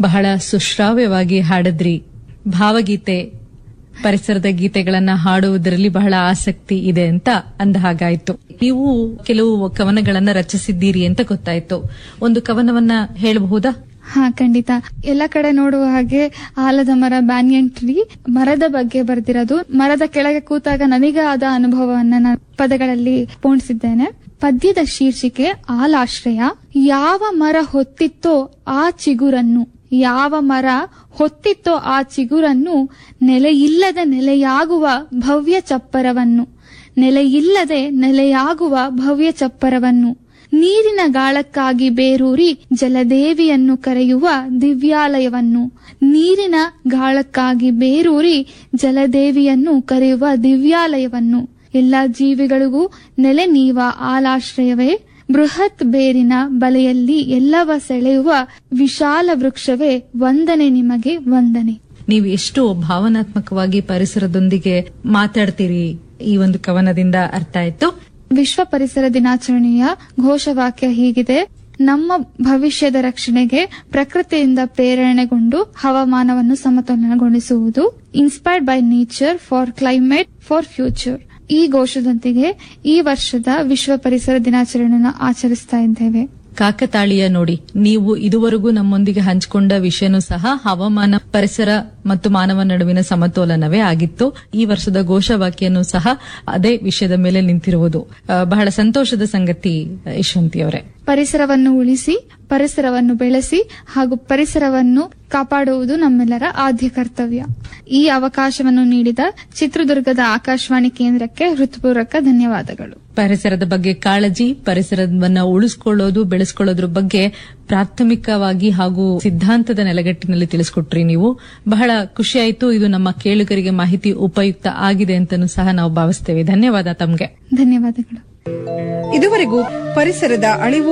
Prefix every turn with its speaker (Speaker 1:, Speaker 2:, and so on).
Speaker 1: ಬಹಳ ಸುಶ್ರಾವ್ಯವಾಗಿ ಹಾಡಿದ್ರಿ ಭಾವಗೀತೆ ಪರಿಸರದ ಗೀತೆಗಳನ್ನ ಹಾಡುವುದರಲ್ಲಿ ಬಹಳ ಆಸಕ್ತಿ ಇದೆ ಅಂತ ಅಂದ ಹಾಗಾಯ್ತು ನೀವು ಕೆಲವು ಕವನಗಳನ್ನ ರಚಿಸಿದ್ದೀರಿ ಅಂತ ಗೊತ್ತಾಯ್ತು ಒಂದು ಕವನವನ್ನ ಹೇಳಬಹುದಾ
Speaker 2: ಹಾ ಖಂಡಿತ ಎಲ್ಲ ಕಡೆ ನೋಡುವ ಹಾಗೆ ಆಲದ ಮರ ಬ್ಯಾನಿಯನ್ ಟ್ರೀ ಮರದ ಬಗ್ಗೆ ಬರ್ದಿರೋದು ಮರದ ಕೆಳಗೆ ಕೂತಾಗ ನನಗೆ ಆದ ಅನುಭವವನ್ನ ನಾನು ಪದಗಳಲ್ಲಿ ಪೋಣಿಸಿದ್ದೇನೆ ಪದ್ಯದ ಶೀರ್ಷಿಕೆ ಆಲಾಶ್ರಯ ಯಾವ ಮರ ಹೊತ್ತಿತ್ತೋ ಆ ಚಿಗುರನ್ನು ಯಾವ ಮರ ಹೊತ್ತಿತ್ತೋ ಆ ಚಿಗುರನ್ನು ನೆಲೆಯಿಲ್ಲದ ನೆಲೆಯಾಗುವ ಭವ್ಯ ಚಪ್ಪರವನ್ನು ನೆಲೆಯಿಲ್ಲದೆ ನೆಲೆಯಾಗುವ ಭವ್ಯ ಚಪ್ಪರವನ್ನು ನೀರಿನ ಗಾಳಕ್ಕಾಗಿ ಬೇರೂರಿ ಜಲದೇವಿಯನ್ನು ಕರೆಯುವ ದಿವ್ಯಾಲಯವನ್ನು ನೀರಿನ ಗಾಳಕ್ಕಾಗಿ ಬೇರೂರಿ ಜಲದೇವಿಯನ್ನು ಕರೆಯುವ ದಿವ್ಯಾಲಯವನ್ನು ಎಲ್ಲ ಜೀವಿಗಳಿಗೂ ನೆಲೆ ನೀವ ಆಲಾಶ್ರಯವೇ ಬೃಹತ್ ಬೇರಿನ ಬಲೆಯಲ್ಲಿ ಎಲ್ಲವ ಸೆಳೆಯುವ ವಿಶಾಲ ವೃಕ್ಷವೇ ವಂದನೆ ನಿಮಗೆ ವಂದನೆ
Speaker 1: ನೀವು ಎಷ್ಟು ಭಾವನಾತ್ಮಕವಾಗಿ ಪರಿಸರದೊಂದಿಗೆ ಮಾತಾಡ್ತೀರಿ ಈ ಒಂದು ಕವನದಿಂದ ಅರ್ಥ ಆಯ್ತು
Speaker 2: ವಿಶ್ವ ಪರಿಸರ ದಿನಾಚರಣೆಯ ಘೋಷವಾಕ್ಯ ಹೀಗಿದೆ ನಮ್ಮ ಭವಿಷ್ಯದ ರಕ್ಷಣೆಗೆ ಪ್ರಕೃತಿಯಿಂದ ಪ್ರೇರಣೆಗೊಂಡು ಹವಾಮಾನವನ್ನು ಸಮತೋಲನಗೊಳಿಸುವುದು inspired by nature for climate for future ಈ ಘೋಷದೊಂದಿಗೆ ಈ ವರ್ಷದ ವಿಶ್ವ ಪರಿಸರ ದಿನಾಚರಣೆಯನ್ನು ಆಚರಿಸ್ತಾ ಇದ್ದೇವೆ
Speaker 1: ಕಾಕತಾಳೀಯ ನೋಡಿ ನೀವು ಇದುವರೆಗೂ ನಮ್ಮೊಂದಿಗೆ ಹಂಚಿಕೊಂಡ ವಿಷಯನೂ ಸಹ ಹವಾಮಾನ ಪರಿಸರ ಮತ್ತು ಮಾನವ ನಡುವಿನ ಸಮತೋಲನವೇ ಆಗಿತ್ತು ಈ ವರ್ಷದ ಘೋಷವಾಕ್ಯನೂ ಸಹ ಅದೇ ವಿಷಯದ ಮೇಲೆ ನಿಂತಿರುವುದು ಆ, ಬಹಳ ಸಂತೋಷದ ಸಂಗತಿ ಯಶವಂತಿ ಅವರೇ
Speaker 2: ಪರಿಸರವನ್ನು ಉಳಿಸಿ ಪರಿಸರವನ್ನು ಬೆಳೆಸಿ ಹಾಗೂ ಪರಿಸರವನ್ನು ಕಾಪಾಡುವುದು ನಮ್ಮೆಲ್ಲರ ಆದ್ಯ ಕರ್ತವ್ಯ ಈ ಅವಕಾಶವನ್ನು ನೀಡಿದ ಚಿತ್ರದುರ್ಗದ ಆಕಾಶವಾಣಿ ಕೇಂದ್ರಕ್ಕೆ ಹೃತ್ಪೂರ್ವಕ ಧನ್ಯವಾದಗಳು
Speaker 1: ಪರಿಸರದ ಬಗ್ಗೆ ಕಾಳಜಿ ಪರಿಸರವನ್ನ ಉಳಿಸ್ಕೊಳ್ಳೋದು ಬೆಳೆಸ್ಕೊಳ್ಳೋದ್ರ ಬಗ್ಗೆ ಪ್ರಾಥಮಿಕವಾಗಿ ಹಾಗೂ ಸಿದ್ಧಾಂತದ ನೆಲೆಗಟ್ಟಿನಲ್ಲಿ ತಿಳಿಸ್ಕೊಟ್ರಿ ನೀವು ಬಹಳ ಖುಷಿಯಾಯಿತು ಇದು ನಮ್ಮ ಕೇಳುಗರಿಗೆ ಮಾಹಿತಿ ಉಪಯುಕ್ತ ಆಗಿದೆ ಅಂತನೂ ಸಹ ನಾವು ಭಾವಿಸ್ತೇವೆ ಧನ್ಯವಾದ ತಮ್ಗೆ
Speaker 2: ಧನ್ಯವಾದಗಳು
Speaker 3: ಇದುವರೆಗೂ ಪರಿಸರದ ಅಳಿವು